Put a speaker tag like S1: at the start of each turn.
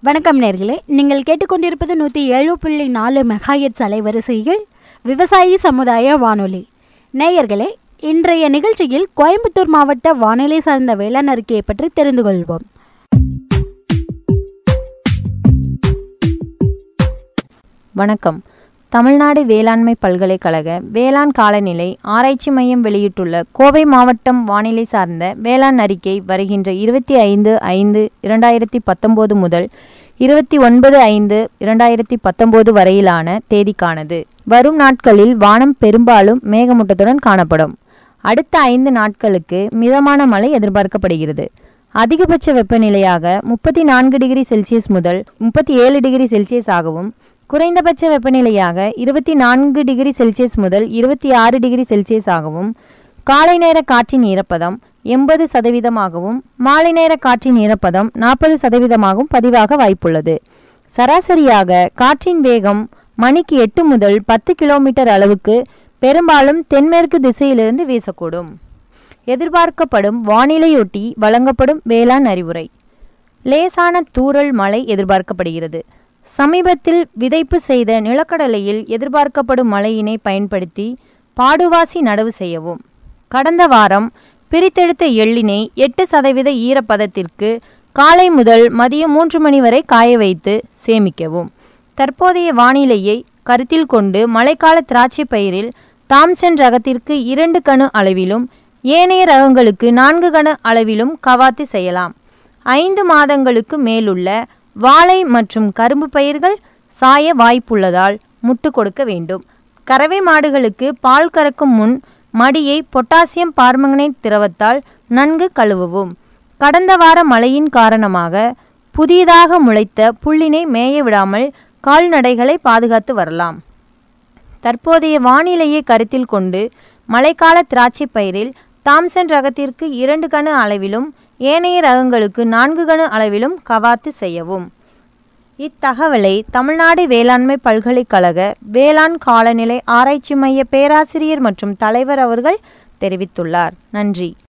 S1: வணக்கம் நேர்களே நீங்கள் கேட்டுக்கொண்டிருப்பது நூற்றி ஏழு புள்ளி நாலு மெகாஹெட்ஸ் அலைவரிசையில் விவசாயி சமுதாய வானொலி நேயர்களே இன்றைய நிகழ்ச்சியில் கோயம்புத்தூர் மாவட்ட வானிலை சார்ந்த வேளாண் அறிக்கையை பற்றி தெரிந்து கொள்வோம்
S2: வணக்கம் தமிழ்நாடு வேளாண்மை பல்கலைக்கழக வேளாண் காலநிலை ஆராய்ச்சி மையம் வெளியிட்டுள்ள கோவை மாவட்டம் வானிலை சார்ந்த வேளாண் அறிக்கை வருகின்ற இருபத்தி ஐந்து ஐந்து இரண்டாயிரத்தி பத்தொம்போது முதல் இருபத்தி ஒன்பது ஐந்து இரண்டாயிரத்தி பத்தொம்போது வரையிலான தேதிக்கானது வரும் நாட்களில் வானம் பெரும்பாலும் மேகமூட்டத்துடன் காணப்படும் அடுத்த ஐந்து நாட்களுக்கு மிதமான மழை எதிர்பார்க்கப்படுகிறது அதிகபட்ச வெப்பநிலையாக முப்பத்தி நான்கு டிகிரி செல்சியஸ் முதல் முப்பத்தி ஏழு டிகிரி செல்சியஸ் ஆகவும் குறைந்தபட்ச வெப்பநிலையாக இருபத்தி நான்கு டிகிரி செல்சியஸ் முதல் இருபத்தி ஆறு டிகிரி செல்சியஸ் ஆகவும் காலை நேர காற்றின் ஈரப்பதம் எண்பது சதவீதமாகவும் மாலை நேர காற்றின் ஈரப்பதம் நாற்பது சதவீதமாகவும் பதிவாக வாய்ப்புள்ளது சராசரியாக காற்றின் வேகம் மணிக்கு எட்டு முதல் பத்து கிலோமீட்டர் அளவுக்கு பெரும்பாலும் தென்மேற்கு திசையிலிருந்து வீசக்கூடும் எதிர்பார்க்கப்படும் வானிலையொட்டி வழங்கப்படும் வேளாண் அறிவுரை லேசான தூறல் மழை எதிர்பார்க்கப்படுகிறது சமீபத்தில் விதைப்பு செய்த நிலக்கடலையில் எதிர்பார்க்கப்படும் மழையினை பயன்படுத்தி பாடுவாசி நடவு செய்யவும் கடந்த வாரம் பிரித்தெடுத்த எள்ளினை எட்டு சதவீத ஈரப்பதத்திற்கு காலை முதல் மதியம் மூன்று மணி வரை காய வைத்து சேமிக்கவும் தற்போதைய வானிலையை கருத்தில் கொண்டு மழைக்கால திராட்சை பயிரில் தாம்சன் ரகத்திற்கு இரண்டு கணு அளவிலும் ஏனைய ரகங்களுக்கு நான்கு கண அளவிலும் கவாத்து செய்யலாம் ஐந்து மாதங்களுக்கு மேலுள்ள வாழை மற்றும் கரும்பு பயிர்கள் சாய வாய்ப்புள்ளதால் முட்டு கொடுக்க வேண்டும் கறவை மாடுகளுக்கு பால் கறக்கும் முன் மடியை பொட்டாசியம் பார்மங்கனேட் திரவத்தால் நன்கு கழுவவும் கடந்த வார மழையின் காரணமாக புதியதாக முளைத்த புல்லினை மேய விடாமல் கால்நடைகளை பாதுகாத்து வரலாம் தற்போதைய வானிலையை கருத்தில் கொண்டு மழைக்கால திராட்சை பயிரில் தாம்சன் ரகத்திற்கு இரண்டு கணு அளவிலும் ஏனைய ரகங்களுக்கு நான்கு கணு அளவிலும் கவாத்து செய்யவும் இத்தகவலை தமிழ்நாடு வேளாண்மை பல்கலைக்கழக வேளாண் காலநிலை ஆராய்ச்சி மைய பேராசிரியர் மற்றும் தலைவர் அவர்கள் தெரிவித்துள்ளார் நன்றி